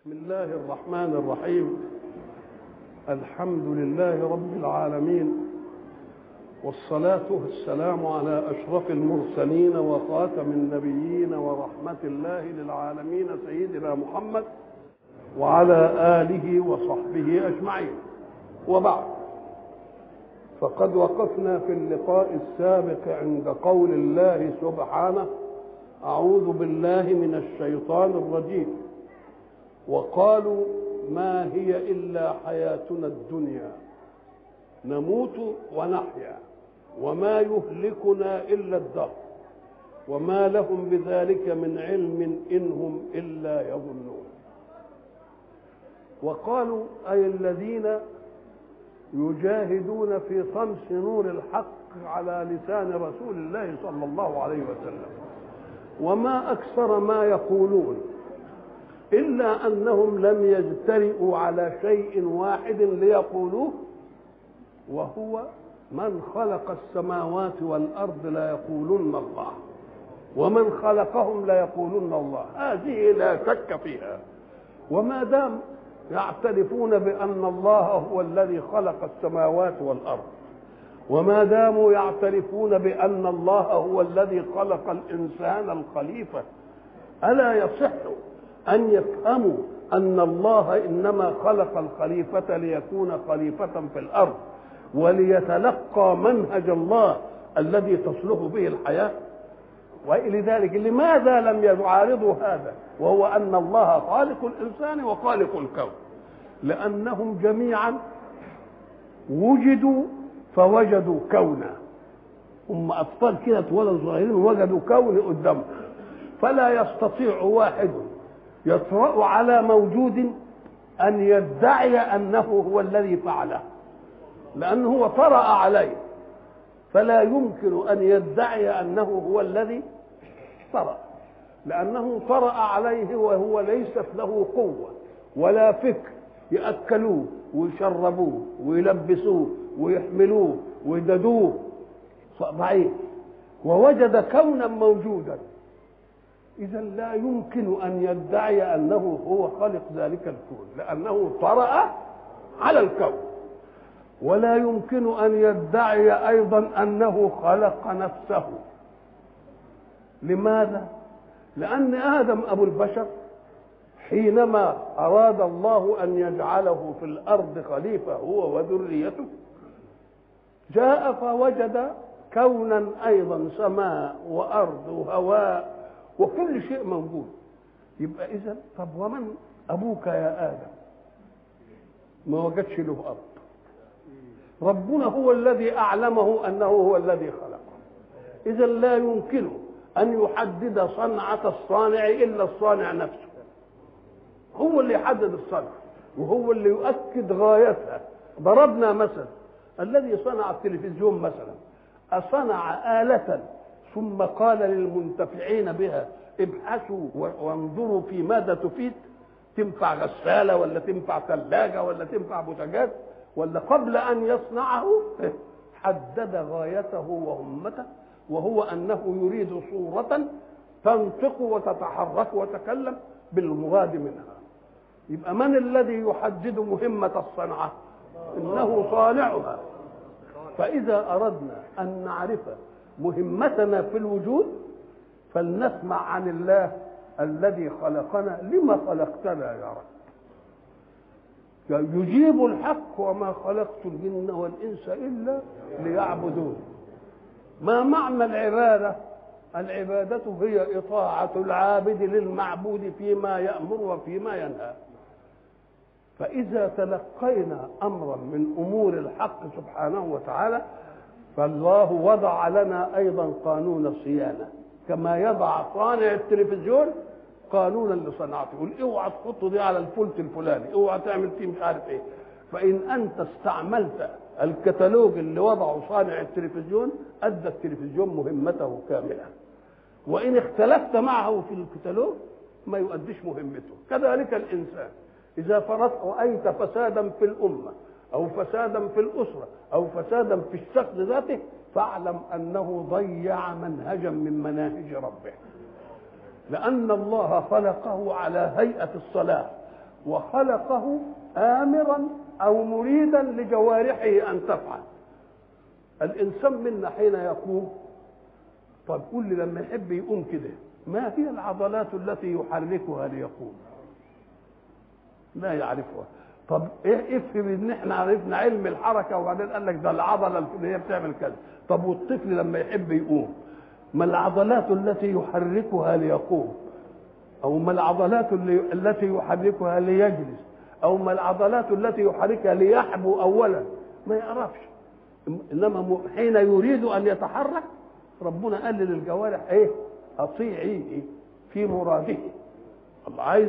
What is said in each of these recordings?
بسم الله الرحمن الرحيم الحمد لله رب العالمين والصلاة والسلام على أشرف المرسلين وخاتم النبيين ورحمة الله للعالمين سيدنا محمد وعلى آله وصحبه أجمعين وبعد فقد وقفنا في اللقاء السابق عند قول الله سبحانه أعوذ بالله من الشيطان الرجيم وقالوا ما هي إلا حياتنا الدنيا نموت ونحيا وما يهلكنا إلا الدهر وما لهم بذلك من علم إن هم إلا يظنون وقالوا أي الذين يجاهدون في طمس نور الحق على لسان رسول الله صلى الله عليه وسلم وما أكثر ما يقولون إلا أنهم لم يجترئوا على شيء واحد ليقولوه وهو من خلق السماوات والأرض لا يقولون الله ومن خلقهم لا يقولون الله هذه لا شك فيها وما دام يعترفون بأن الله هو الذي خلق السماوات والأرض وما داموا يعترفون بأن الله هو الذي خلق الإنسان الخليفة ألا يصح أن يفهموا أن الله إنما خلق الخليفة ليكون خليفة في الأرض وليتلقى منهج الله الذي تصلح به الحياة ولذلك لماذا لم يعارضوا هذا وهو أن الله خالق الإنسان وخالق الكون لأنهم جميعا وجدوا فوجدوا كونا هم أطفال كده اتولدوا صغيرين وجدوا كون قدامهم فلا يستطيع واحد يطرأ على موجود أن يدعي أنه هو الذي فعله لأنه هو طرأ عليه فلا يمكن أن يدعي أنه هو الذي طرأ لأنه طرأ عليه وهو ليست له قوة ولا فكر يأكلوه ويشربوه ويلبسوه ويحملوه ويددوه ضعيف ووجد كونا موجودا إذا لا يمكن أن يدعي أنه هو خالق ذلك الكون لأنه طرأ على الكون ولا يمكن أن يدعي أيضا أنه خلق نفسه لماذا؟ لأن آدم أبو البشر حينما أراد الله أن يجعله في الأرض خليفة هو وذريته جاء فوجد كونا أيضا سماء وأرض وهواء وكل شيء موجود يبقى إذا طب ومن أبوك يا آدم ما وجدش له أب ربنا هو الذي أعلمه أنه هو الذي خلقه إذا لا يمكن أن يحدد صنعة الصانع إلا الصانع نفسه هو اللي يحدد الصنعة وهو اللي يؤكد غايتها ضربنا مثلا الذي صنع التلفزيون مثلا أصنع آلة ثم قال للمنتفعين بها ابحثوا وانظروا في ماذا تفيد تنفع غسالة ولا تنفع ثلاجة ولا تنفع بوتاجاز ولا قبل أن يصنعه حدد غايته وهمته وهو أنه يريد صورة تنطق وتتحرك وتتكلم بالمراد منها يبقى من الذي يحدد مهمة الصنعة إنه صانعها فإذا أردنا أن نعرف مهمتنا في الوجود فلنسمع عن الله الذي خلقنا لما خلقتنا يا رب يجيب الحق وما خلقت الجن والإنس إلا ليعبدون ما معنى العبادة العبادة هي إطاعة العابد للمعبود فيما يأمر وفيما ينهى فإذا تلقينا أمرا من أمور الحق سبحانه وتعالى فالله وضع لنا أيضا قانون الصيانة كما يضع صانع التلفزيون قانونا لصناعته يقول اوعى تحط دي على الفلت الفلاني اوعى تعمل فيه مش عارف ايه فإن أنت استعملت الكتالوج اللي وضعه صانع التلفزيون أدى التلفزيون مهمته كاملة وإن اختلفت معه في الكتالوج ما يؤديش مهمته كذلك الإنسان إذا فرضت رأيت فسادا في الأمة أو فسادا في الأسرة أو فسادا في الشخص ذاته فاعلم أنه ضيع منهجا من مناهج ربه لأن الله خلقه على هيئة الصلاة وخلقه آمرا أو مريدا لجوارحه أن تفعل الإنسان منا حين يقوم طب قول لي لما يحب يقوم كده ما هي العضلات التي يحركها ليقوم لا يعرفها طب ايه افهم ان احنا عرفنا علم الحركه وبعدين قال لك ده العضله الفلانيه بتعمل كذا طب والطفل لما يحب يقوم ما العضلات التي يحركها ليقوم او ما العضلات اللي التي يحركها ليجلس او ما العضلات التي يحركها ليحبو اولا ما يعرفش انما حين يريد ان يتحرك ربنا قال للجوارح ايه اطيعي إيه؟ في مراده الله عايز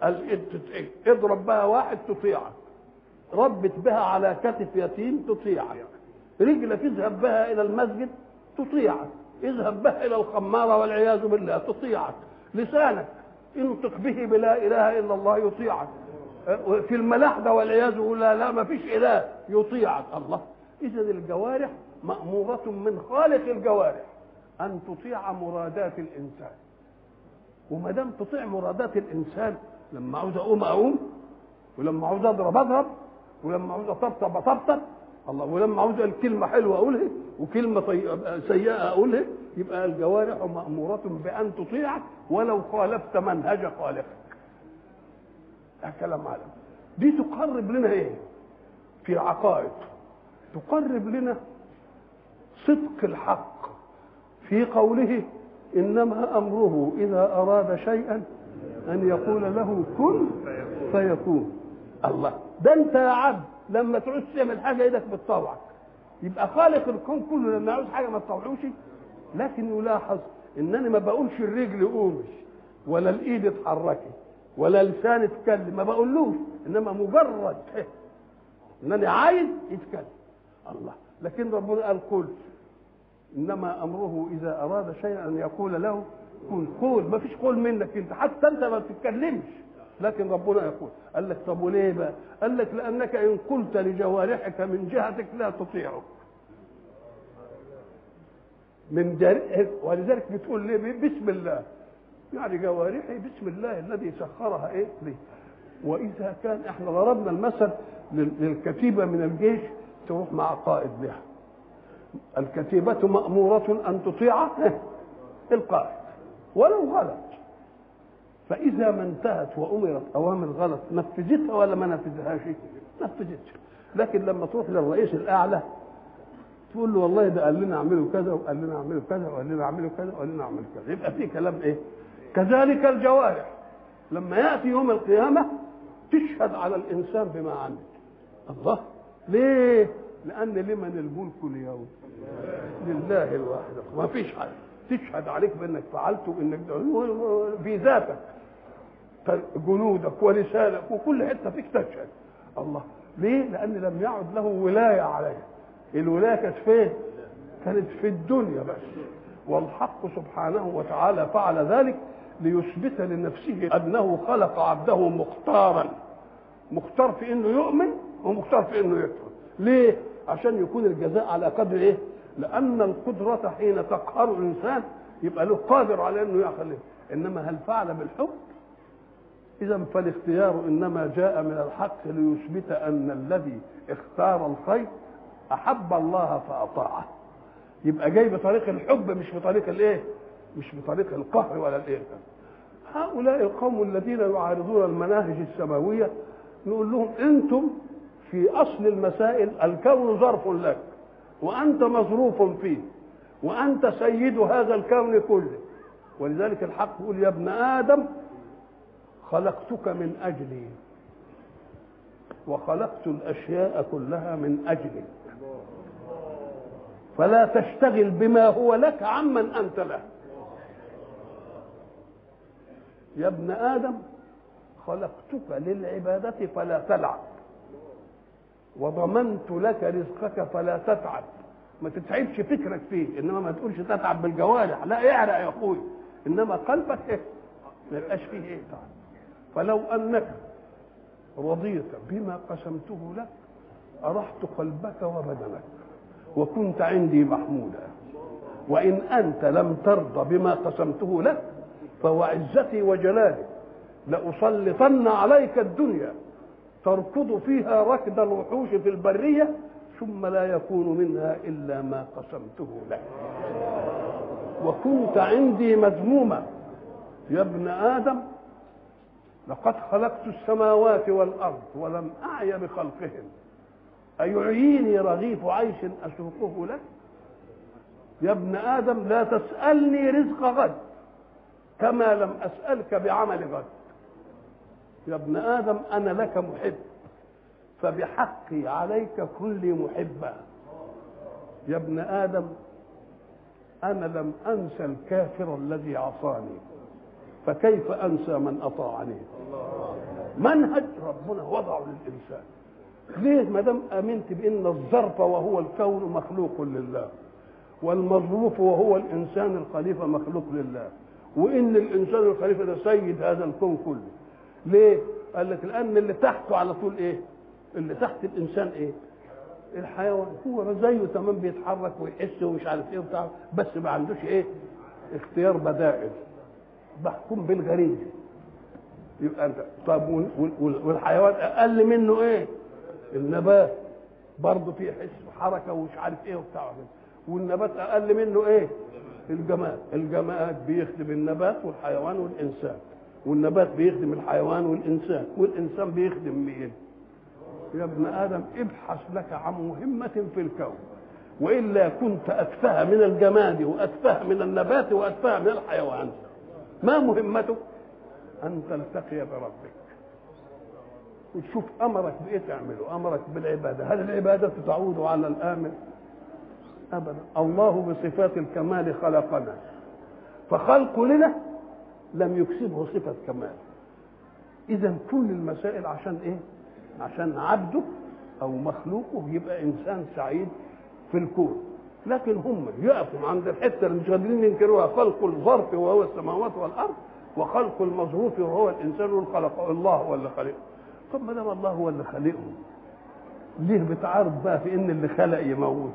اضرب بها واحد تطيعك ربت بها على كتف يتيم تطيعك رجلك اذهب بها الى المسجد تطيعك اذهب بها الى الخماره والعياذ بالله تطيعك لسانك انطق به بلا اله الا الله يطيعك في الملاحدة والعياذ بالله لا ما فيش اله يطيعك الله اذا الجوارح ماموره من خالق الجوارح ان تطيع مرادات الانسان وما دام تطيع مرادات الانسان لما عاوز اقوم اقوم ولما عاوز اضرب اضرب ولما عاوز اطبطب اطبطب الله ولما عاوز الكلمه حلوه اقولها وكلمه سيئه اقولها يبقى الجوارح ماموره بان تطيعك ولو خالفت منهج خالقك ده كلام عالم دي تقرب لنا ايه في العقائد تقرب لنا صدق الحق في قوله انما امره اذا اراد شيئا ان يقول له كن فيكون الله ده انت يا عبد لما تعوز تعمل حاجه ايدك بتطوعك يبقى خالق الكون كله لما يعوز حاجه ما تطوعوش لكن يلاحظ انني ما بقولش الرجل قومش ولا الايد اتحركي ولا لسان اتكلم ما بقولوش انما مجرد انني عايز يتكلم الله لكن ربنا قال قل انما امره اذا اراد شيئا ان يقول له كن قول ما فيش قول منك انت حتى انت ما بتتكلمش لكن ربنا يقول قال لك طب وليه بقى قال لك لانك ان قلت لجوارحك من جهتك لا تطيعك من جارح ولذلك بتقول ليه بسم الله يعني جوارحي بسم الله الذي سخرها ايه لي واذا كان احنا ضربنا المثل للكتيبه من الجيش تروح مع قائد بها الكتيبة مأمورة أن تطيع القائد ولو غلط فإذا ما انتهت وأمرت أوامر غلط نفذتها ولا ما نفذهاش؟ نفذتها لكن لما تروح للرئيس الأعلى تقول له والله ده قال لنا اعملوا كذا وقال لنا اعملوا كذا وقال لنا اعملوا كذا وقال لنا اعملوا كذا يبقى في كلام ايه؟ كذلك الجوارح لما ياتي يوم القيامه تشهد على الانسان بما عمل الله ليه؟ لان لمن الملك اليوم لله الواحد ما فيش حاجه تشهد عليك بانك فعلت وانك في ذاتك جنودك ولسانك وكل حته فيك تشهد الله ليه؟ لان لم يعد له ولايه عليه الولايه كانت فين؟ كانت في الدنيا بس والحق سبحانه وتعالى فعل ذلك ليثبت لنفسه انه خلق عبده مختارا مختار في انه يؤمن ومختار في انه يكفر ليه؟ عشان يكون الجزاء على قدر ايه؟ لان القدره حين تقهر الانسان يبقى له قادر على انه يخليه انما هل فعل بالحب؟ اذا فالاختيار انما جاء من الحق ليثبت ان الذي اختار الخير احب الله فاطاعه يبقى جاي بطريق الحب مش بطريق الايه مش بطريق القهر ولا الايه هؤلاء القوم الذين يعارضون المناهج السماويه نقول لهم انتم في اصل المسائل الكون ظرف لك وانت مظروف فيه وانت سيد هذا الكون كله ولذلك الحق يقول يا ابن ادم خلقتك من اجلي وخلقت الاشياء كلها من اجلك فلا تشتغل بما هو لك عمن انت له يا ابن ادم خلقتك للعباده فلا تلعب وضمنت لك رزقك فلا تتعب ما تتعبش فكرك فيه انما ما تقولش تتعب بالجوارح لا اعرق يا اخوي انما قلبك ايه ما يبقاش فيه ايه تعب فلو انك رضيت بما قسمته لك ارحت قلبك وبدنك وكنت عندي محمودا وإن أنت لم ترضى بما قسمته لك فهو عزتي وجلالي لأسلطن عليك الدنيا تركض فيها ركض الوحوش في البرية ثم لا يكون منها إلا ما قسمته لك وكنت عندي مذموما يا ابن آدم لقد خلقت السماوات والأرض ولم أعي بخلقهن أيعيني رغيف عيش أسوقه لك يا ابن آدم لا تسألني رزق غد كما لم أسألك بعمل غد يا ابن آدم أنا لك محب فبحقي عليك كن لي محبا يا ابن آدم أنا لم أنسى الكافر الذي عصاني فكيف أنسى من أطاعني منهج ربنا وضعه للإنسان ليه ما دام امنت بان الظرف وهو الكون مخلوق لله والمظروف وهو الانسان الخليفه مخلوق لله وان الانسان الخليفه ده سيد هذا الكون كله ليه قال لك لان اللي تحته على طول ايه اللي تحت الانسان ايه الحيوان هو زيه تمام بيتحرك ويحس ومش عارف ايه وبتاع بس ما عندوش ايه اختيار بدائل محكوم بالغريزه يبقى انت طب والحيوان اقل منه ايه النبات برضه فيه حس وحركه ومش عارف ايه وبتاع والنبات اقل منه ايه الجماد الجماد بيخدم النبات والحيوان والانسان والنبات بيخدم الحيوان والانسان والانسان بيخدم مين يا ابن ادم ابحث لك عن مهمه في الكون والا كنت اتفه من الجماد واتفه من النبات واتفه من الحيوان ما مهمته ان تلتقي بربك وتشوف امرك بايه تعمله امرك بالعباده هل العباده تعود على الامر ابدا الله بصفات الكمال خلقنا فخلق لنا لم يكسبه صفه كمال اذا كل المسائل عشان ايه عشان عبده او مخلوقه يبقى انسان سعيد في الكون لكن هم يقفوا عند الحته اللي مش قادرين ينكروها خلق الظرف وهو السماوات والارض وخلق المظروف وهو الانسان والخلق الله هو اللي خلقه طب ما دام الله هو اللي خالقهم ليه بتعارض بقى في ان اللي خلق يموت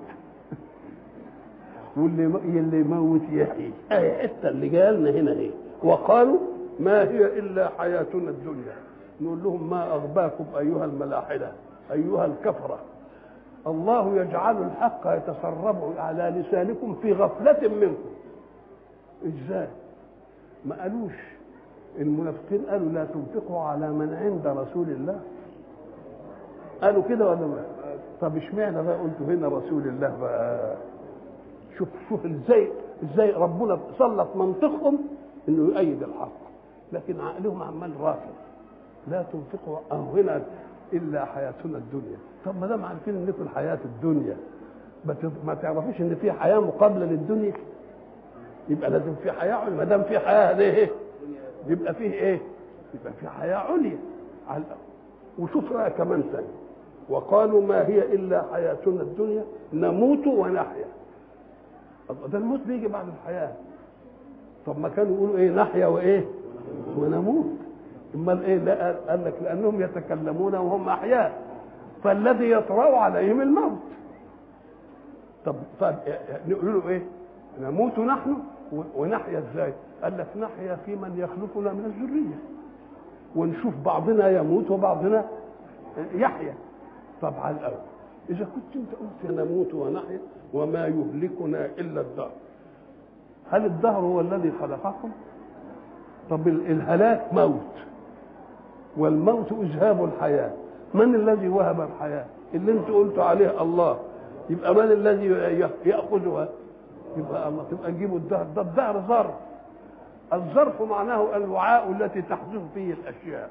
واللي اللي يموت يحيي اهي الحته اللي جالنا هنا ايه وقالوا ما هي الا حياتنا الدنيا نقول لهم ما اغباكم ايها الملاحده ايها الكفره الله يجعل الحق يتسرب على لسانكم في غفله منكم ازاي ما قالوش المنافقين قالوا لا تنفقوا على من عند رسول الله قالوا كده ولا ما طب اشمعنى بقى قلتوا هنا رسول الله بقى شوف شوف ازاي ازاي ربنا سلط منطقهم انه يؤيد الحق لكن عقلهم عمال رافض لا تنفقوا أو هنا الا حياتنا الدنيا طب ما دام عارفين ان في الحياه الدنيا ما تعرفوش ان في حياه مقابله للدنيا يبقى لازم في حياه ما دام في حياه دي ايه يبقى فيه ايه يبقى في حياه عليا على الأول وشوف رأي كمان ثاني وقالوا ما هي الا حياتنا الدنيا نموت ونحيا ده الموت بيجي بعد الحياه طب ما كانوا يقولوا ايه نحيا وايه ونموت امال ايه لا قال لك لانهم يتكلمون وهم احياء فالذي يطرا عليهم الموت طب طب نقول له ايه نموت نحن ونحيا ازاي قال لك نحيا في من يخلقنا من الذريه ونشوف بعضنا يموت وبعضنا يحيا طب على الاول اذا كنت انت قلت نموت ونحيا وما يهلكنا الا الدهر هل الدهر هو الذي خلقكم طب الهلاك موت والموت اذهاب الحياه من الذي وهب الحياه اللي انت قلت عليه الله يبقى من الذي ياخذها يبقى الله تبقى نجيبوا الدهر ده الدهر ظرف الظرف معناه الوعاء التي تحدث فيه الاشياء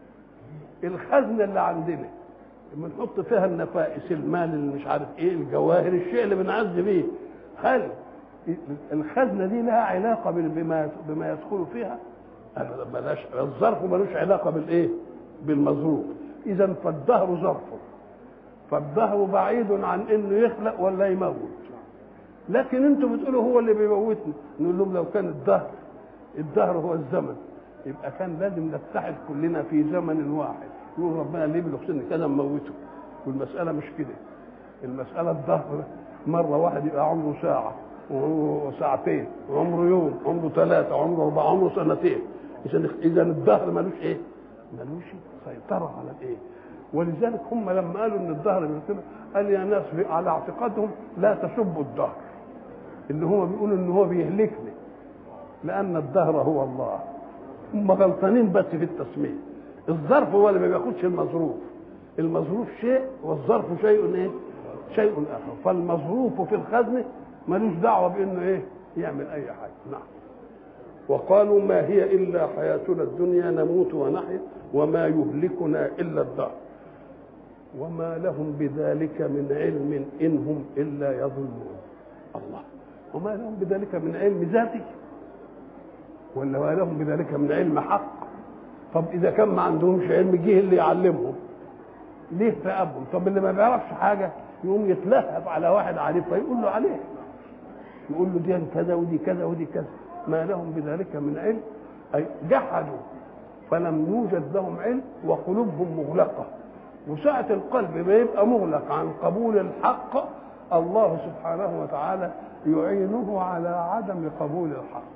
الخزنه اللي عندنا بنحط فيها النفائس المال اللي مش عارف ايه الجواهر الشيء اللي بنعز بيه هل الخزنه دي لها علاقه بما بما يدخل فيها ابدا ملاش الظرف ملوش علاقه بالايه بالمظروف اذا فالدهر ظرف فالدهر بعيد عن انه يخلق ولا يموت لكن انتم بتقولوا هو اللي بيموتنا نقول لهم لو كان الدهر الدهر هو الزمن يبقى كان لازم نتحد كلنا في زمن واحد يقول ربنا ليه بنقصد كده نموته والمسألة مش كده المسألة الدهر مرة واحد يبقى عمره ساعة وعمره ساعتين وعمره يوم عمره ثلاثة عمره أربعة عمره سنتين اذا اذا الدهر ملوش ايه ملوش سيطره على الايه ولذلك هم لما قالوا ان الدهر بيطلع قال يا ناس على اعتقادهم لا تسبوا الدهر اللي هو بيقولوا ان هو بيهلكني لان الدهر هو الله هم غلطانين بس في التسميه الظرف هو اللي ما بياخدش المظروف المظروف شيء والظرف شيء ايه شيء اخر فالمظروف في الخزنه ملوش دعوه بانه ايه يعمل اي حاجه نعم وقالوا ما هي الا حياتنا الدنيا نموت ونحيا وما يهلكنا الا الدهر وما لهم بذلك من علم ان هم الا يظنون الله وما لهم بذلك من علم ذاتي ولا ما لهم بذلك من علم حق طب اذا كان ما عندهمش علم جه اللي يعلمهم ليه تأبهم طب اللي ما بيعرفش حاجه يقوم يتلهف على واحد عارف فيقول له عليه يقول له دي كذا ودي كذا ودي كذا ما لهم بذلك من علم اي جحدوا فلم يوجد لهم علم وقلوبهم مغلقه وساعة القلب بيبقى مغلق عن قبول الحق الله سبحانه وتعالى يعينه على عدم قبول الحق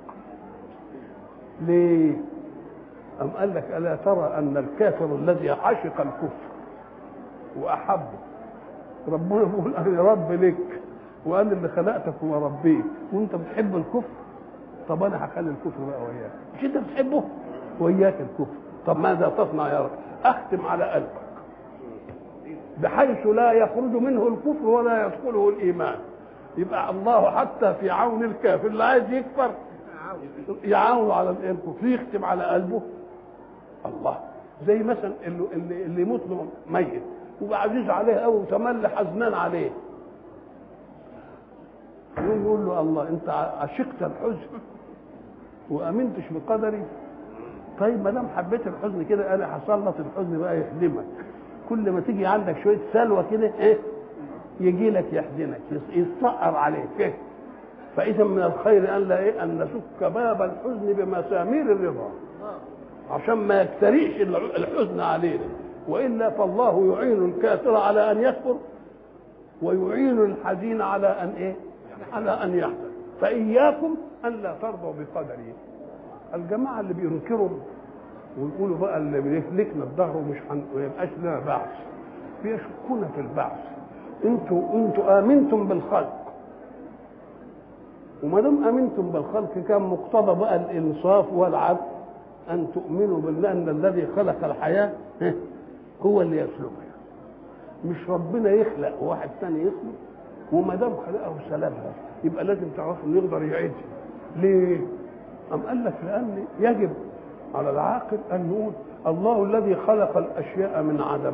ليه أم قال لك ألا ترى أن الكافر الذي عشق الكفر وأحبه ربنا بيقول أنا رب لك وأنا اللي خلقتك وربيك وأنت بتحب الكفر طب أنا هخلي الكفر بقى وياك مش أنت بتحبه وياك الكفر طب ماذا تصنع يا رب أختم على قلبك بحيث لا يخرج منه الكفر ولا يدخله الإيمان يبقى الله حتى في عون الكافر اللي عايز يكفر يعاون على الكفر يختم على قلبه الله زي مثلا اللي اللي, اللي يموت له ميت وعزيز عليه قوي وتملي حزنان عليه يقوم يقول له الله انت عشقت الحزن وامنتش بقدري طيب ما دام حبيت الحزن كده انا هسلط الحزن بقى يخدمك كل ما تيجي عندك شويه سلوى كده ايه يجي لك يحزنك يتسقر عليك إيه؟ فاذا من الخير ان لا ايه ان نسك باب الحزن بمسامير الرضا عشان ما يكتريش الحزن علينا والا فالله يعين الكافر على ان يكفر ويعين الحزين على ان ايه على ان يحزن فاياكم ان لا ترضوا بقدري الجماعه اللي بينكروا ويقولوا بقى اللي بيهلكنا الظهر ومش ما يبقاش لنا بعث بيشكون في البعث انتوا انتوا امنتم بالخلق وما دام امنتم بالخلق كان مقتضى بقى الانصاف والعدل ان تؤمنوا بالله ان الذي خلق الحياه هو اللي يخلقها مش ربنا يخلق وواحد ثاني يخلق وما دام خلقه سلامها يبقى لازم تعرفوا انه يقدر يعيدها ليه؟ أم قال لك لأن يجب على العاقل أن نقول الله الذي خلق الأشياء من عدم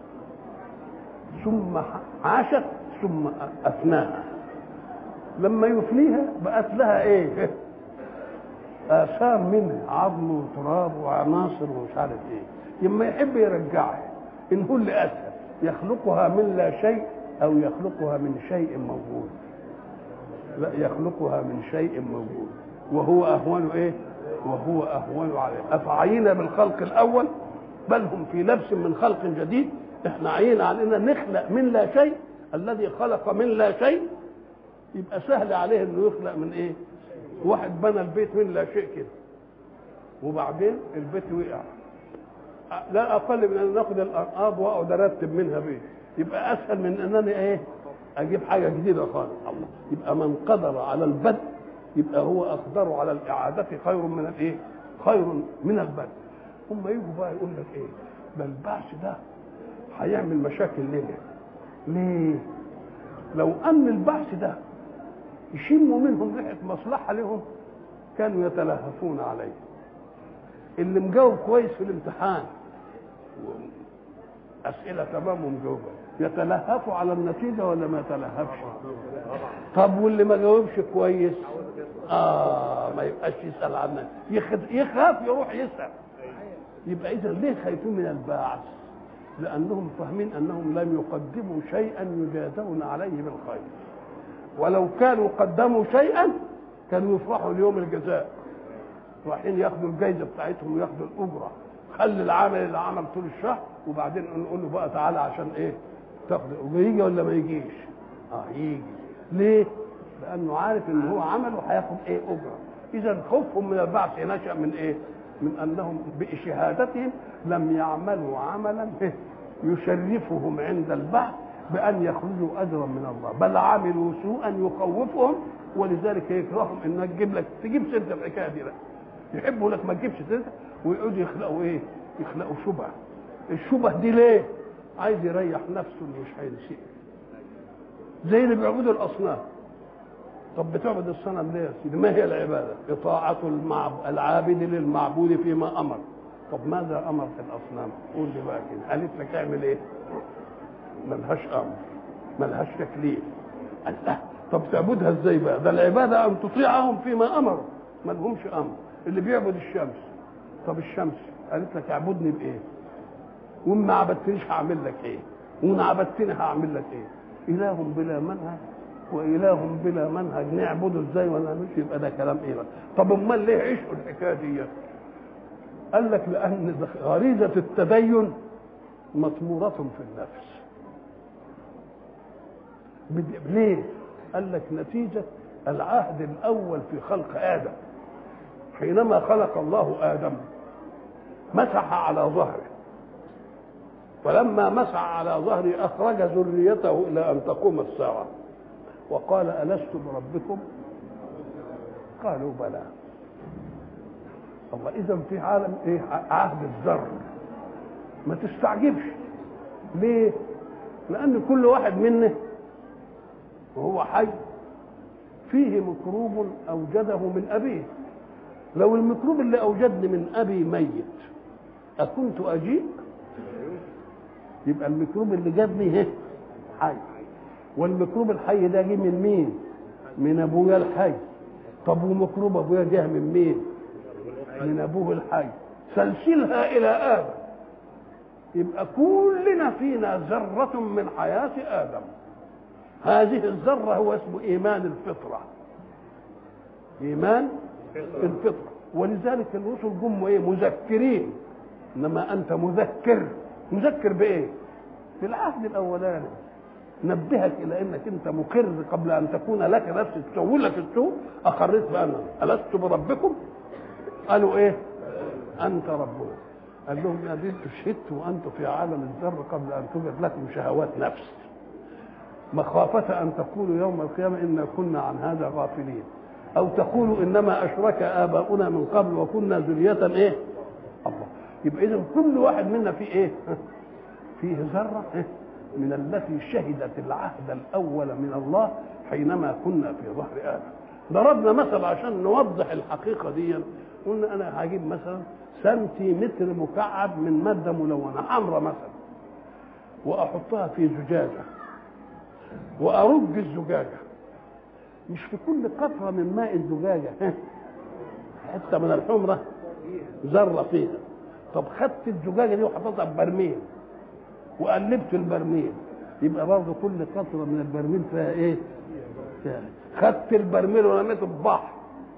ثم عاشت ثم أفناها لما يفنيها بقت لها إيه؟ آثار منها عظم وتراب وعناصر ومش عارف إيه لما يحب يرجعها إن هو اللي أسهل يخلقها من لا شيء أو يخلقها من شيء موجود لا يخلقها من شيء موجود وهو أهون إيه؟ وهو أهون عليه أفعينا بالخلق الأول بل هم في لبس من خلق جديد احنا عينا علينا نخلق من لا شيء الذي خلق من لا شيء يبقى سهل عليه انه يخلق من ايه واحد بنى البيت من لا شيء كده وبعدين البيت وقع لا اقل من ان ناخد الارقام واقعد ارتب منها بيت يبقى اسهل من انني ايه اجيب حاجه جديده خالص الله يبقى من قدر على البدء يبقى هو اقدر على الاعاده خير من الايه خير من البدء هم يجوا بقى يقول لك ايه ده البعث ده هيعمل مشاكل لنا ليه لو ان البعث ده يشموا منهم ريحه مصلحه لهم كانوا يتلهفون عليه اللي مجاوب كويس في الامتحان اسئله تمام ومجاوبه يتلهفوا على النتيجه ولا ما يتلهفش طب واللي ما جاوبش كويس اه ما يبقاش يسال عنها يخاف يروح يسال يبقى اذا ليه خايفين من البعث لانهم فاهمين انهم لم يقدموا شيئا يجازون عليه بالخير ولو كانوا قدموا شيئا كانوا يفرحوا ليوم الجزاء رايحين ياخدوا الجايزه بتاعتهم وياخدوا الاجره خلي العامل اللي عمل طول الشهر وبعدين نقول له بقى تعالى عشان ايه تاخد ويجي ولا ما يجيش اه يجي ليه لانه عارف ان هو عمل وهياخد ايه اجره اذا خوفهم من البعث نشا من ايه من انهم بشهادتهم لم يعملوا عملا يشرفهم عند البعث بان يخرجوا اجرا من الله بل عملوا سوءا يخوفهم ولذلك يكرههم انك تجيب لك تجيب سيره الحكايه دي لا يحبوا لك ما تجيبش سيرتها ويقعدوا يخلقوا ايه؟ يخلقوا شبهه الشبه دي ليه؟ عايز يريح نفسه انه مش هينسيه زي اللي بيعبدوا الاصنام طب بتعبد الصنم ليه يا سيدي؟ ما هي العباده؟ اطاعه المعب... العابد للمعبود فيما امر طب ماذا امر في الاصنام؟ قول لي بقى كده قالت لك اعمل ايه؟ ملهاش امر ملهاش تكليف الله طب تعبدها ازاي بقى؟ ده العباده ان تطيعهم فيما امروا ما لهمش امر اللي بيعبد الشمس طب الشمس قالت لك اعبدني بايه؟ وان ما عبدتنيش هعمل لك ايه؟ وان عبدتني هعمل لك ايه؟ اله بلا منهج واله بلا منهج نعبده ازاي ولا نعملش يبقى ده كلام ايه بقى؟ طب امال ليه عيشوا الحكايه دي؟ قال لك لان غريزه التدين مطموره في النفس ليه؟ قال لك نتيجه العهد الاول في خلق ادم حينما خلق الله ادم مسح على ظهره فلما مسح على ظهره اخرج ذريته الى ان تقوم الساعه وقال الست بربكم قالوا بلى الله اذا في عالم ايه عهد الذر ما تستعجبش ليه لان كل واحد منا وهو حي فيه ميكروب اوجده من ابيه لو الميكروب اللي اوجدني من ابي ميت اكنت اجيء يبقى الميكروب اللي جابني حي والميكروب الحي ده جه من مين من ابويا الحي طب وميكروب ابويا جه من مين من ابوه الحي سلسلها الى ادم يبقى كلنا فينا ذرة من حياة آدم هذه الذرة هو اسمه إيمان الفطرة إيمان الفطرة ولذلك الرسل جم إيه مذكرين إنما أنت مذكر مذكر بإيه؟ بالعهد الأولاني نبهك إلى أنك أنت مقر قبل أن تكون لك نفس تسوي لك السوء أقريت بأنا ألست بربكم؟ قالوا إيه؟ أنت ربنا قال لهم يا دي شهدت وأنتم في عالم الذر قبل أن توجد لكم شهوات نفس مخافة أن تقولوا يوم القيامة إنا كنا عن هذا غافلين أو تقولوا إنما أشرك آباؤنا من قبل وكنا ذرية إيه؟ الله يبقى إذا كل واحد منا فيه إيه؟ فيه ذرة إيه؟ من التي شهدت العهد الأول من الله حينما كنا في ظهر آدم ضربنا مثل عشان نوضح الحقيقة دي قلنا أنا هجيب مثلا سنتيمتر مكعب من مادة ملونة حمراء مثلا وأحطها في زجاجة وأرج الزجاجة مش في كل قطرة من ماء الزجاجة حتة من الحمرة ذرة فيها طب خدت الزجاجة دي وحطيتها في برميل وقلبت البرميل يبقى برضه كل قطرة من البرميل فيها ايه؟ فيها خدت البرميل ورميته في بحر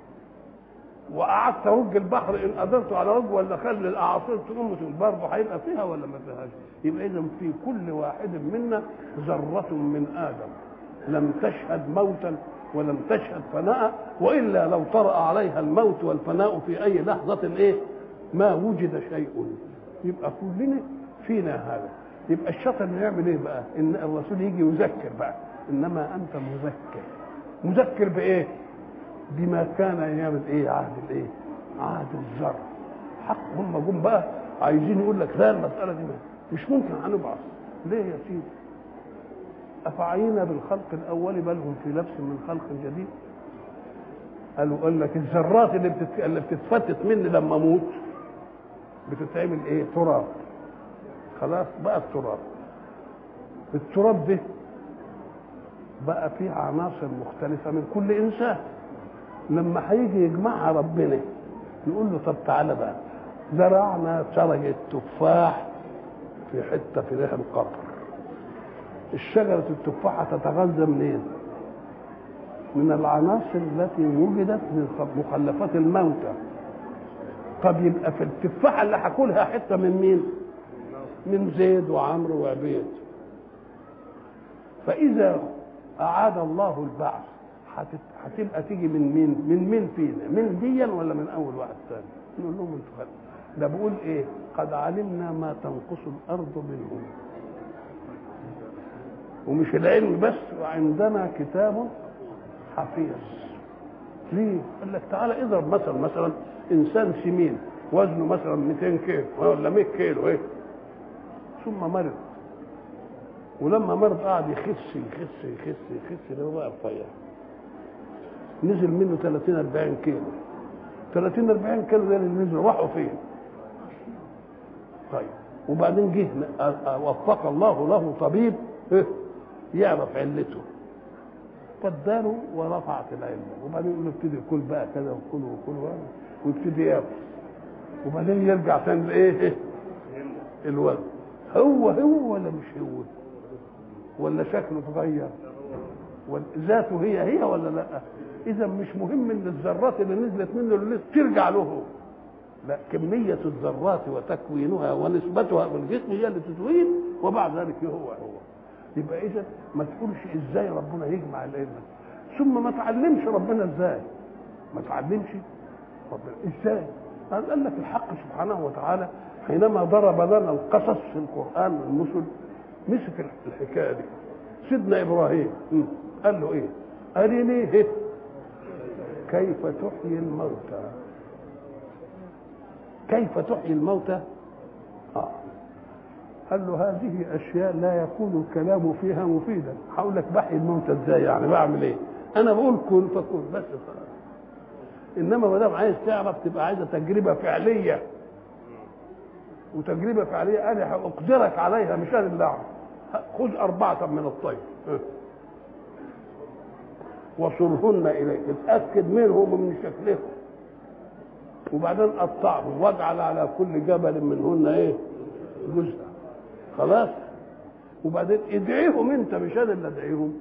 وقعدت ارج البحر ان قدرت على رج ولا خلي الاعاصير تقوم برضه هيبقى فيها ولا ما فيهاش؟ يبقى اذا في كل واحد منا ذرة من ادم لم تشهد موتا ولم تشهد فناء والا لو طرأ عليها الموت والفناء في اي لحظة ايه؟ ما وجد شيء يبقى كلنا فينا هذا يبقى الشاطر انه يعمل ايه بقى؟ ان الرسول يجي يذكر بقى انما انت مذكر مذكر بايه؟ بما كان يعمل ايه عهد الايه؟ عهد الذر حق هم جم بقى عايزين يقول لك لا المساله دي مش ممكن هنبعث ليه يا سيدي؟ افعينا بالخلق الاول بل هم في لبس من خلق جديد قالوا قال لك الذرات اللي بتت... اللي بتتفتت مني لما اموت بتتعمل ايه؟ تراب خلاص بقى التراب التراب ده بقى فيه عناصر مختلفة من كل إنسان لما هيجي يجمعها ربنا يقول له طب تعالى بقى زرعنا شجرة تفاح في حتة في ريح القطر الشجرة التفاحة تتغذى منين؟ من العناصر التي وجدت من مخلفات الموتى طب يبقى في التفاحة اللي هاكلها حتة من مين؟ من زيد وعمرو وعبيد فإذا أعاد الله البعث هتبقى تيجي من مين؟ من مين فينا؟ من ديا ولا من أول واحد ثاني؟ نقول لهم انتوا خلق. ده بقول ايه قد علمنا ما تنقص الارض منهم ومش العلم بس وعندنا كتاب حفيظ ليه؟ قال لك تعالى اضرب مثلا مثلا انسان سمين وزنه مثلا 200 كيلو ولا 100 كيلو ايه ثم مرض ولما مرض قعد يخس يخس يخس يخس ده بقى رفيع نزل منه 30 40 كيلو 30 40 كيلو ده اللي نزلوا راحوا فين؟ طيب وبعدين جه وفق الله له طبيب إيه؟ يعرف علته فاداله ورفعت العلة وبعدين يقول له ابتدي كل بقى كذا وكل وكل ويبتدي ياكل وبعدين يرجع تاني لايه؟ الوزن هو هو ولا مش هو؟ ولا شكله اتغير؟ ذاته هي هي ولا لا؟ اذا مش مهم ان الذرات اللي نزلت منه اللي ترجع له هو لا كمية الذرات وتكوينها ونسبتها في الجسم هي اللي تتوين وبعد ذلك هو هو يبقى اذا ما تقولش ازاي ربنا يجمع العلم ثم ما تعلمش ربنا ازاي ما تعلمش ربنا ازاي قال لك الحق سبحانه وتعالى حينما ضرب لنا القصص في القران والمثل مسك الحكايه دي سيدنا ابراهيم قال له ايه ارني كيف تحيي الموتى كيف تحيي الموتى آه. قال له هذه اشياء لا يكون الكلام فيها مفيدا هقول لك بحيي الموتى ازاي يعني بعمل ايه انا بقول كن فكن بس خلاص انما ما دام عايز تعرف تبقى عايزه تجربه فعليه وتجربه فعليه انا اقدرك عليها مش انا اللي اعرف خذ اربعه من الطير وصرهن اليك اتاكد منهم ومن شكلهم وبعدين قطعهم واجعل على كل جبل منهن ايه جزء خلاص وبعدين ادعيهم انت مش انا اللي ادعيهم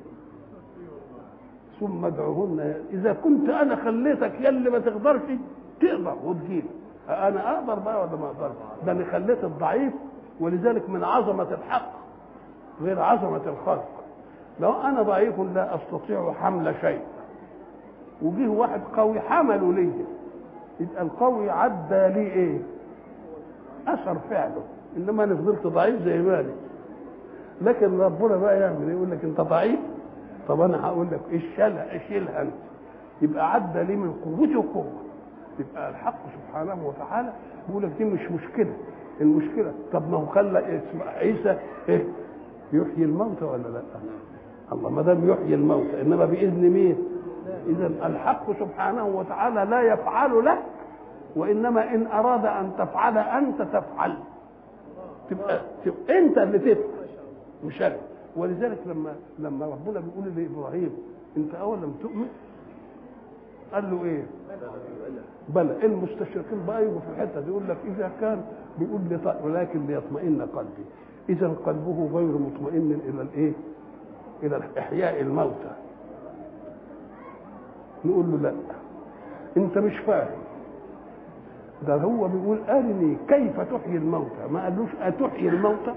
ثم ادعوهن اذا كنت انا خليتك يا اللي ما تقدرش تقدر وتجيب انا اقدر بقى ولا ما اقدرش ده انا خليت الضعيف ولذلك من عظمه الحق غير عظمه الخلق لو انا ضعيف لا استطيع حمل شيء وجه واحد قوي حمله لي يبقى القوي عدى لي ايه اثر فعله انما انا فضلت ضعيف زي ما انا لكن ربنا بقى يعمل ايه يقول لك انت ضعيف طب انا هقول لك اشيلها اشيلها انت يبقى عدى لي من قوتي وقوه يبقى الحق سبحانه وتعالى بيقول لك دي مش مشكله المشكله طب ما هو خلى عيسى ايه يحيي الموتى ولا لا الله ما دام يحيي الموتى انما باذن مين اذا الحق سبحانه وتعالى لا يفعل لك وانما ان اراد ان تفعل انت تفعل تبقى, تبقى انت اللي تفعل مش انا ولذلك لما لما ربنا بيقول لابراهيم انت اول لم تؤمن قال له ايه بلى المستشرقين بقى يجوا في الحته دي يقول لك اذا كان بيقول لي ولكن ليطمئن قلبي اذا قلبه غير مطمئن الى الايه الى احياء الموتى نقول له لا انت مش فاهم ده هو بيقول ارني كيف تحيي الموتى ما قالوش اتحيي الموتى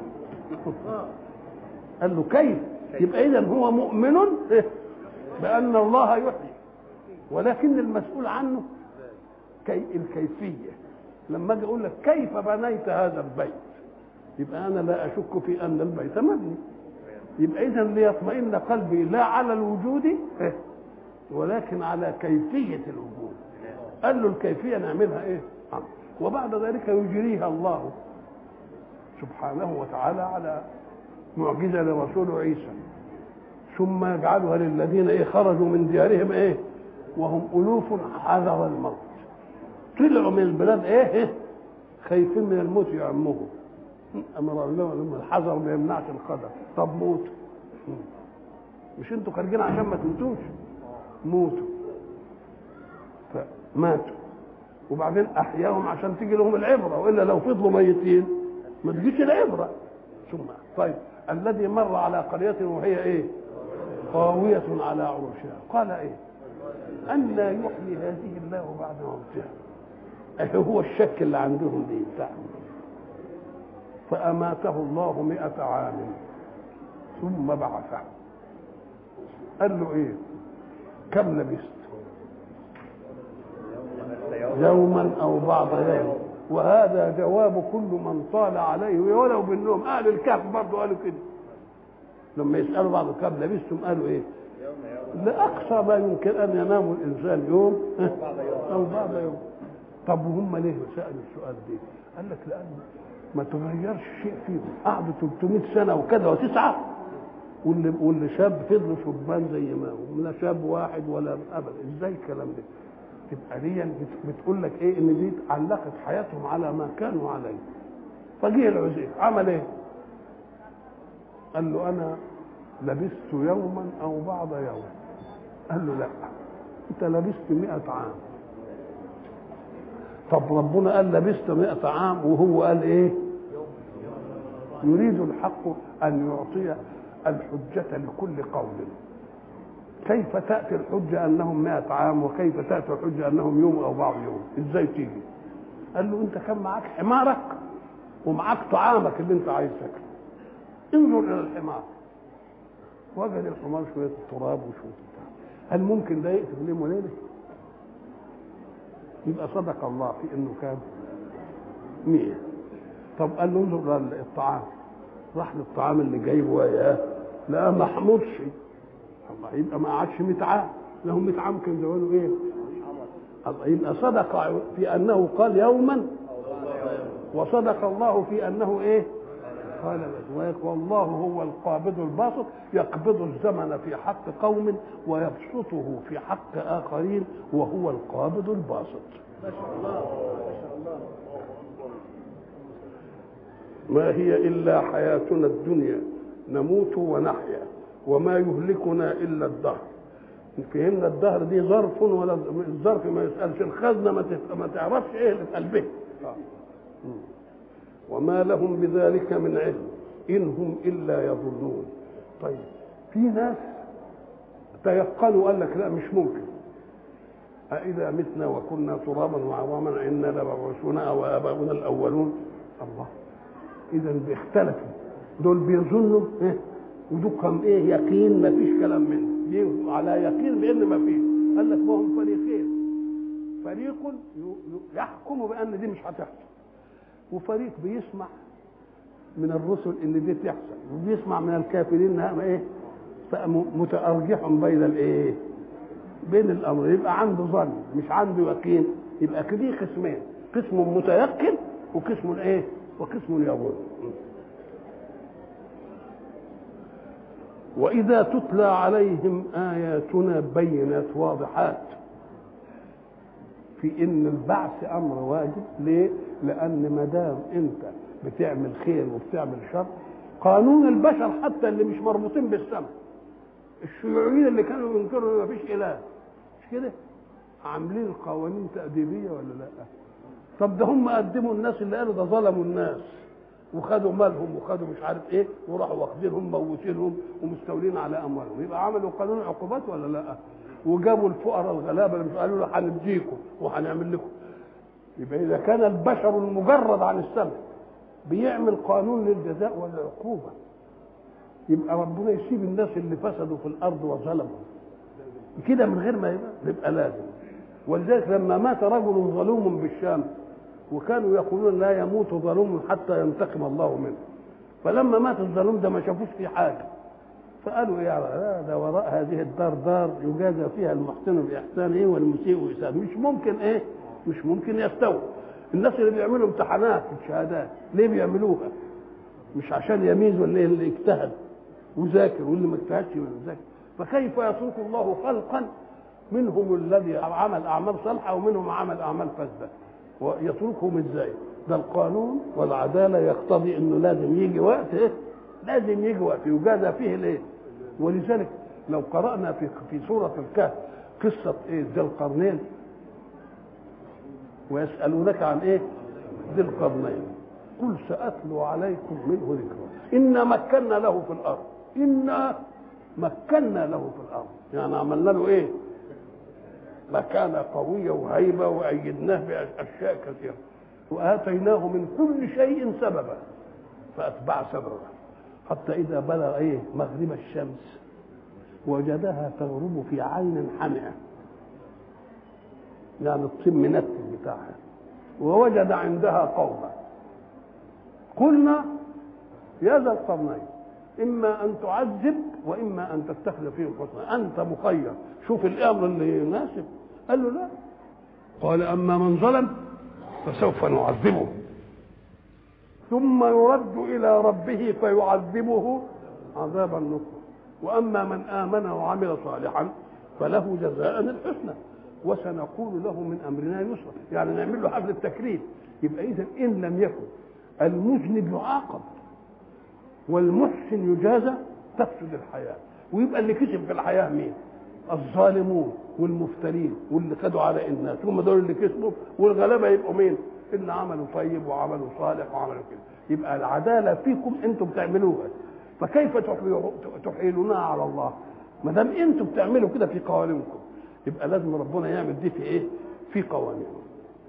قال له كيف يبقى اذا هو مؤمن بان الله يحيي ولكن المسؤول عنه كي الكيفيه لما اجي اقول لك كيف بنيت هذا البيت يبقى انا لا اشك في ان البيت مبني يبقى اذا ليطمئن قلبي لا على الوجود ولكن على كيفيه الوجود قال له الكيفيه نعملها ايه وبعد ذلك يجريها الله سبحانه وتعالى على معجزه لرسوله عيسى ثم يجعلها للذين ايه خرجوا من ديارهم ايه وهم الوف حذر الموت طلعوا من البلاد ايه, إيه؟ خايفين من الموت يعمهم امر لهم الحذر ما يمنعش القدر طب موتوا مش انتوا خارجين عشان ما تموتوش موتوا فماتوا وبعدين احياهم عشان تيجي لهم العبره والا لو فضلوا ميتين ما تجيش العبره ثم طيب الذي مر على قريه وهي ايه خاويه على عروشها قال ايه أن لا يحيي هذه الله بعد موتها هو الشك اللي عندهم دي بتاعهم فأماته الله مئة عام ثم بعثه قال له ايه كم لبست يوما او بعض يوم وهذا جواب كل من طال عليه ولو بالنوم اهل الكهف برضه قالوا كده لما يسالوا بعض الكهف لبستم قالوا ايه لاقصى ما يمكن ان ينام الانسان يوم او بعض يوم طب وهم ليه سالوا السؤال ده قال لك لان ما تغيرش شيء فيهم قعدوا 300 سنه وكذا وتسعه واللي واللي شاب فضلوا شبان زي ما هو لا شاب واحد ولا ابدا ازاي الكلام ده تبقى دي بتقول لك ايه ان دي علقت حياتهم على ما كانوا عليه فجه العزيز عمل ايه قال له انا لبثت يوما او بعض يوم قال له لا انت لبثت مئة عام طب ربنا قال لبثت مئة عام وهو قال ايه يريد الحق ان يعطي الحجة لكل قول كيف تأتي الحجة أنهم مئة عام وكيف تأتي الحجة أنهم يوم أو بعض يوم إزاي تيجي قال له أنت كان معاك حمارك ومعاك طعامك اللي أنت عايز تاكله انظر إلى الحمار وجد الحمار شوية تراب وشوية بتاع هل ممكن ده يأتي في يوم وليلة؟ يبقى صدق الله في انه كان مية طب قال له انظر للطعام راح للطعام اللي جايبه وياه لا ما حمضش الله يبقى ما قعدش 100 عام له 100 عام كان زمانه ايه؟ الله يبقى صدق في انه قال يوما وصدق الله في انه ايه؟ قال والله هو القابض الباسط يقبض الزمن في حق قوم ويبسطه في حق اخرين وهو القابض الباسط ما شاء الله ما شاء الله ما هي الا حياتنا الدنيا نموت ونحيا وما يهلكنا الا الدهر فهمنا الدهر دي ظرف ولا الظرف ما يسالش الخزنه ما ما تعرفش ايه اللي في قلبه وما لهم بذلك من علم ان هم الا يظنون طيب في ناس تيقنوا قال لك لا مش ممكن أإذا متنا وكنا ترابا وعظاما إنا لمبعوثون أو آباؤنا الأولون الله إذا بيختلفوا دول بيظنوا إيه ودول كم إيه يقين ما فيش كلام منه على يقين بأن ما فيش قال لك ما هم فريقين فريق يحكم بأن دي مش هتحصل وفريق بيسمع من الرسل ان دي تحصل وبيسمع من الكافرين انها ايه متارجح بين الايه بين الامر يبقى عنده ظن مش عنده يقين يبقى كده قسمين قسم متيقن وقسم ايه وقسم يظن واذا تتلى عليهم اياتنا بينات واضحات في ان البعث امر واجب ليه لان ما دام انت بتعمل خير وبتعمل شر قانون البشر حتى اللي مش مربوطين بالسماء الشيوعيين اللي كانوا ينكروا ما فيش اله مش كده عاملين قوانين تأديبية ولا لا طب ده هم قدموا الناس اللي قالوا ده ظلموا الناس وخدوا مالهم وخدوا مش عارف ايه وراحوا واخدينهم موتينهم ومستولين على اموالهم يبقى عملوا قانون عقوبات ولا لا وجابوا الفقراء الغلابه اللي قالوا له هنديكم وهنعمل لكم يبقى اذا كان البشر المجرد عن السمع بيعمل قانون للجزاء والعقوبه يبقى ربنا يسيب الناس اللي فسدوا في الارض وظلموا كده من غير ما يبقى يبقى لازم ولذلك لما مات رجل ظلوم بالشام وكانوا يقولون لا يموت ظلوم حتى ينتقم الله منه فلما مات الظلوم ده ما شافوش فيه حاجه فقالوا يا ده وراء هذه الدار دار يجازى فيها المحسن باحسانه والمسيء باساءته مش ممكن ايه مش ممكن يستوي الناس اللي بيعملوا امتحانات الشهادات ليه بيعملوها مش عشان يميز ولا إيه اللي اجتهد وذاكر واللي ما اجتهدش ولا ذاكر فكيف يترك الله خلقا منهم الذي عمل اعمال صالحه ومنهم عمل اعمال فاسده ويتركهم ازاي ده القانون والعداله يقتضي انه لازم يجي وقت ايه لازم يجي وقت يجازى فيه الايه ولذلك لو قرانا في في سوره الكهف قصه ايه ذي القرنين ويسالونك عن ايه ذي القرنين قل ساتلو عليكم منه ذكرا انا مكنا له في الارض انا مكنا له في الارض يعني عملنا له ايه مكانه قويه وهيبه وايدناه باشياء كثيره واتيناه من كل شيء سببا فاتبع سببا حتى اذا بلغ ايه مغرب الشمس وجدها تغرب في عين حمئه يعني الطين منتن بتاعها ووجد عندها قوما قلنا يا ذا القرنين اما ان تعذب واما ان تتخذ فيهم حسنا انت مخير شوف الامر اللي يناسب قال له لا قال اما من ظلم فسوف نعذبه ثم يرد الى ربه فيعذبه عذابا نكرا واما من امن وعمل صالحا فله جزاء الحسنى وسنقول له من امرنا يسرا يعني نعمل له حفل التكريم يبقى اذا ان لم يكن المذنب يعاقب والمحسن يجازى تفسد الحياه ويبقى اللي كسب في الحياه مين؟ الظالمون والمفترين واللي خدوا على الناس هم دول اللي كسبوا والغلابه يبقوا مين؟ اللي عملوا طيب وعملوا صالح وعملوا كده يبقى العداله فيكم انتم بتعملوها فكيف تحيلونها على الله؟ ما دام انتم بتعملوا كده في قوانينكم يبقى لازم ربنا يعمل دي في ايه؟ في قوانينه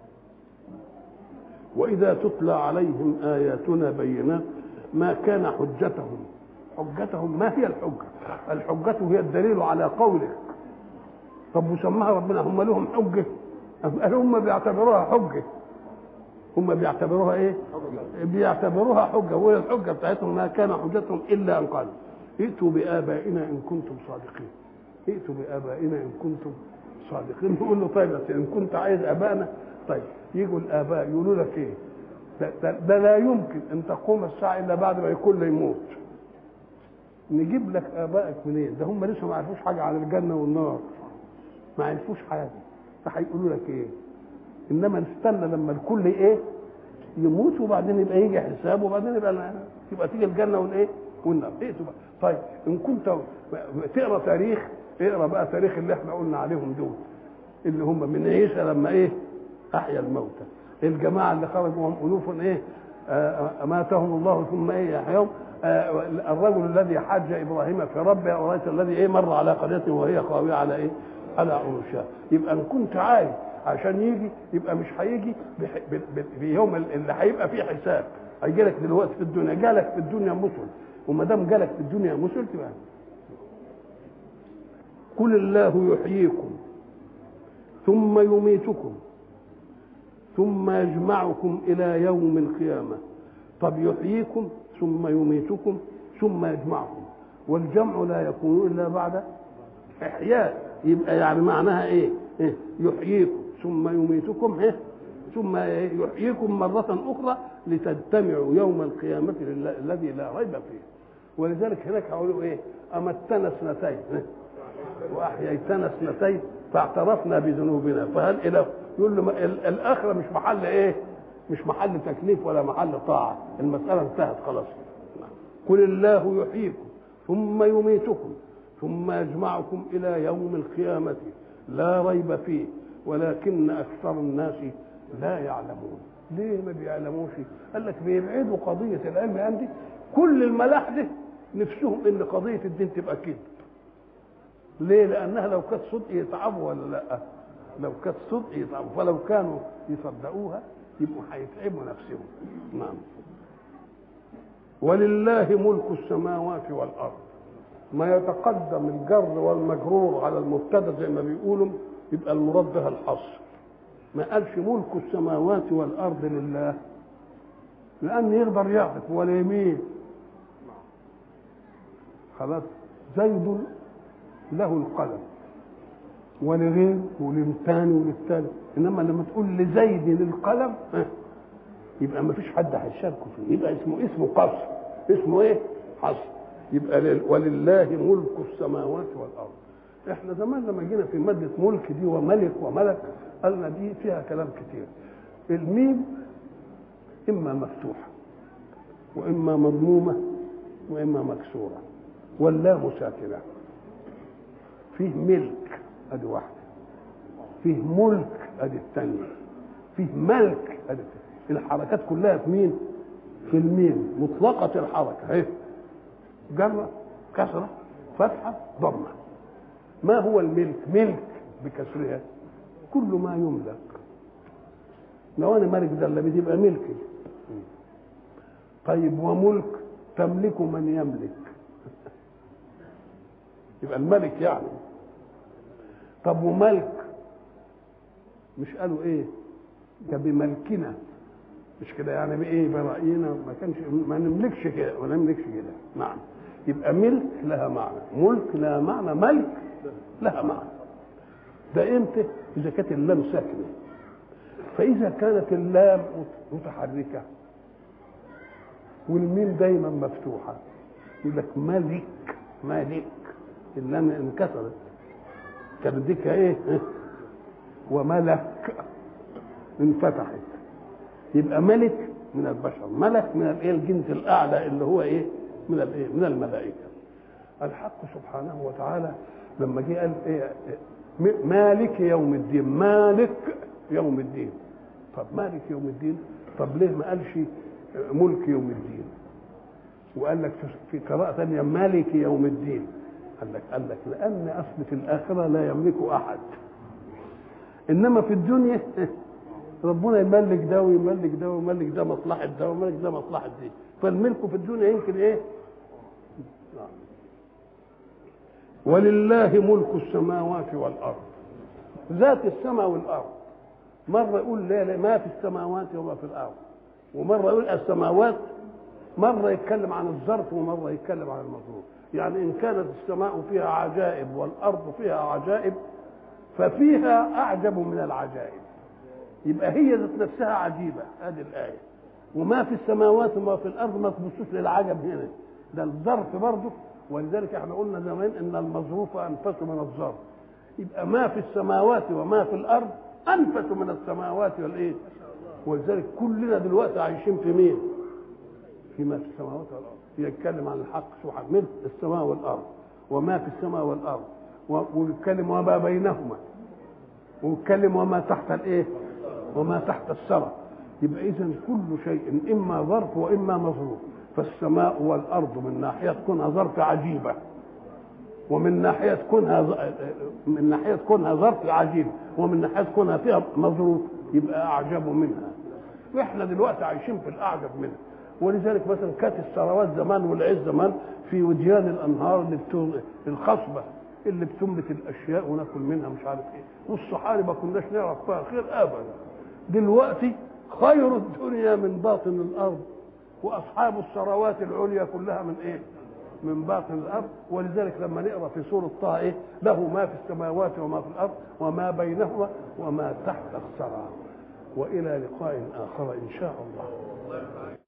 واذا تتلى عليهم اياتنا بينات ما كان حجتهم حجتهم ما هي الحجه الحجه هي الدليل على قولك طب وسماها ربنا هم لهم حجه قال هم بيعتبروها حجه هم بيعتبروها ايه بيعتبروها حجه وهي الحجه بتاعتهم ما كان حجتهم الا ان قالوا ائتوا بابائنا ان كنتم صادقين ائتوا بابائنا ان كنتم صادقين نقول له طيب ان كنت عايز ابائنا طيب يجوا الاباء يقولوا لك ايه ده, ده, ده لا يمكن ان تقوم الساعه الا بعد ما يكون يموت نجيب لك ابائك منين ده هم لسه ما عرفوش حاجه عن الجنه والنار ما عرفوش حاجه فهيقولوا لك ايه انما نستنى لما الكل ايه يموت وبعدين يبقى يجي حساب وبعدين يبقى يبقى تيجي الجنه والايه والنار ايه تبقى طيب ان كنت تقرا تاريخ اقرا بقى تاريخ اللي احنا قلنا عليهم دول اللي هم من عيسى لما ايه احيا الموتى الجماعه اللي خرجوا وهم الوف ايه اماتهم الله ثم ايه يحياهم الرجل الذي حج ابراهيم في ربه ارايت الذي ايه مر على قريته وهي خاويه على ايه على عروشها يبقى ان كنت عايز عشان يجي يبقى مش هيجي في يوم اللي هيبقى فيه حساب هيجي لك دلوقتي في الدنيا جالك في الدنيا مسل وما دام جالك في الدنيا مسل تبقى قل الله يحييكم ثم يميتكم ثم يجمعكم الى يوم القيامه طب يحييكم ثم يميتكم ثم يجمعكم والجمع لا يكون الا بعد احياء يبقى يعني معناها ايه, إيه؟ يحييكم ثم يميتكم إيه؟ ثم يحييكم مرة أخرى لتجتمعوا يوم القيامة الذي لا ريب فيه ولذلك هناك هيقولوا إيه أمتنا اثنتين وأحييتنا اثنتين فاعترفنا بذنوبنا فهل إلى يقول له الآخرة مش محل إيه مش محل تكليف ولا محل طاعة المسألة انتهت خلاص قل الله يحييكم ثم يميتكم ثم يجمعكم إلى يوم القيامة لا ريب فيه ولكن أكثر الناس لا يعلمون ليه ما بيعلموش قال لك بيبعدوا قضية العلم عندي كل الملاحدة نفسهم ان قضية الدين تبقى كذب ليه لانها لو كانت صدق يتعبوا ولا لا لو كانت صدق يتعبوا فلو كانوا يصدقوها يبقوا هيتعبوا نفسهم نعم ولله ملك السماوات والارض ما يتقدم الجر والمجرور على المبتدا زي ما بيقولوا يبقى المراد بها الحصر ما قالش ملك السماوات والارض لله لان يقدر يعرف ولا يمين خلاص زيد له القلم ولغير وللثاني وللثالث انما لما تقول لزيد القلم يبقى ما فيش حد هيشاركه فيه يبقى اسمه اسمه قصر اسمه ايه حصر يبقى ولله ملك السماوات والارض احنا زمان لما جينا في ماده ملك دي وملك وملك قالنا دي فيها كلام كتير الميم اما مفتوحه واما مضمومه واما مكسوره واللام ساكنه فيه ملك ادي واحده فيه ملك ادي الثانيه فيه ملك ادي الحركات كلها في مين في الميم مطلقه الحركه اهي جره كسره فتحه ضمه ما هو الملك ملك بكسرها كل ما يملك لو انا ملك زلمه يبقى ملكي طيب وملك تملك من يملك يبقى الملك يعني طب وملك مش قالوا ايه بملكنا مش كده يعني بايه براينا ما كانش ما نملكش كده ما نملكش كده نعم يبقى ملك لها معنى ملك لها معنى ملك لها معنى ده امتى اذا كانت اللام ساكنه فاذا كانت اللام متحركه والميم دايما مفتوحه يقول لك ملك ملك اللام انكسرت كانت ديك ايه وملك انفتحت يبقى ملك من البشر ملك من الايه الجنس الاعلى اللي هو ايه من الايه من الملائكه الحق سبحانه وتعالى لما جه قال ايه مالك يوم الدين مالك يوم الدين طب مالك يوم الدين طب ليه ما قالش ملك يوم الدين وقال لك في قراءة ثانية مالك يوم الدين قال لك قال لك لأن أصل في الآخرة لا يملك أحد إنما في الدنيا ربنا يملك ده ويملك ده ويملك ده مصلحة ده ويملك ده مصلحة دي فالملك في الدنيا يمكن إيه؟ ولله ملك السماوات والأرض ذات السماء والأرض مرة يقول لا لا ما في السماوات وما في الأرض ومرة يقول السماوات مرة يتكلم عن الظرف ومرة يتكلم عن المظروف يعني إن كانت السماء فيها عجائب والأرض فيها عجائب ففيها أعجب من العجائب يبقى هي ذات نفسها عجيبة هذه الآية وما في السماوات وما في الأرض ما تبصوش للعجب هنا ده الظرف برضه ولذلك احنا قلنا زمان ان المظروف انفس من الظرف يبقى ما في السماوات وما في الارض انفس من السماوات والايه ولذلك كلنا دلوقتي عايشين في مين فيما في السماوات والارض يتكلم عن الحق سبحانه ملك السماء والارض وما في السماء والارض ويتكلم وما بينهما ويتكلم وما تحت الايه وما تحت الثرى يبقى اذا كل شيء اما ظرف واما مظروف فالسماء والارض من ناحيه كونها ظرف عجيبه ومن ناحيه كونها من ناحيه كونها ظرف عجيب ومن ناحيه كونها فيها مظروف يبقى اعجب منها واحنا دلوقتي عايشين في الاعجب منها ولذلك مثلا كانت الثروات زمان والعز زمان في وديان الانهار اللي بتو... الخصبه اللي بتنبت الاشياء وناكل منها مش عارف ايه والصحاري ما كناش نعرف فيها خير ابدا دلوقتي خير الدنيا من باطن الارض واصحاب الثروات العليا كلها من ايه؟ من باطن الارض ولذلك لما نقرا في سوره طه ايه؟ له ما في السماوات وما في الارض وما بينهما وما تحت الثرى والى لقاء اخر ان شاء الله